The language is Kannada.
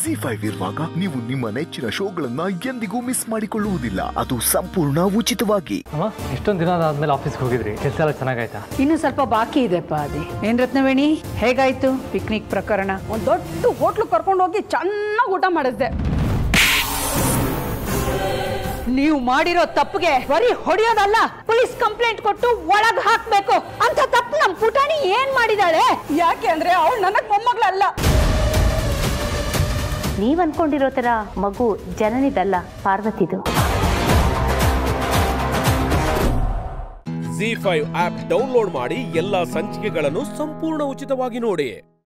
ಜಿ ಫೈವ್ ಇರುವಾಗ ನೀವು ನಿಮ್ಮ ನೆಚ್ಚಿನ ಶೋಗಳನ್ನ ಎಂದಿಗೂ ಮಿಸ್ ಮಾಡಿಕೊಳ್ಳುವುದಿಲ್ಲ ಅದು ಸಂಪೂರ್ಣ ಉಚಿತವಾಗಿ ಅಮ್ಮ ಎಷ್ಟೊಂದು ದಿನ ಆದ್ಮೇಲೆ ಆಫೀಸ್ಗೆ ಹೋಗಿದ್ರಿ ಕೆಲಸ ಎಲ್ಲ ಚೆನ್ನಾಗಾಯ್ತಾ ಇನ್ನು ಸ್ವಲ್ಪ ಬಾಕಿ ಇದೆಪ್ಪ ಅದೇ ಏನ್ ರತ್ನವೇಣಿ ಹೇಗಾಯ್ತು ಪಿಕ್ನಿಕ್ ಪ್ರಕರಣ ಒಂದ್ ದೊಡ್ಡ ಹೋಟ್ಲು ಕರ್ಕೊಂಡು ಹೋಗಿ ಚೆನ್ನಾಗಿ ಊಟ ಮಾಡಿಸ್ದೆ ನೀವು ಮಾಡಿರೋ ತಪ್ಪಿಗೆ ಬರೀ ಹೊಡೆಯೋದಲ್ಲ ಪೊಲೀಸ್ ಕಂಪ್ಲೇಂಟ್ ಕೊಟ್ಟು ಒಳಗ್ ಹಾಕ್ಬೇಕು ಅಂತ ತಪ್ಪು ನಮ್ ಪುಟಾಣಿ ಏನ್ ಮಾಡಿದಾಳೆ ಯಾಕೆ ಅಂದ್ರೆ ಅವಳು ನನಗ್ ಮೊಮ್ಮಗಳಲ್ಲ ನೀವ್ ಅನ್ಕೊಂಡಿರೋ ತರ ಮಗು ಜನನಿದಲ್ಲ ಪಾರ್ವತಿದು ಜಿ ಫೈವ್ ಆಪ್ ಡೌನ್ಲೋಡ್ ಮಾಡಿ ಎಲ್ಲಾ ಸಂಚಿಕೆಗಳನ್ನು ಸಂಪೂರ್ಣ ಉಚಿತವಾಗಿ ನೋಡಿ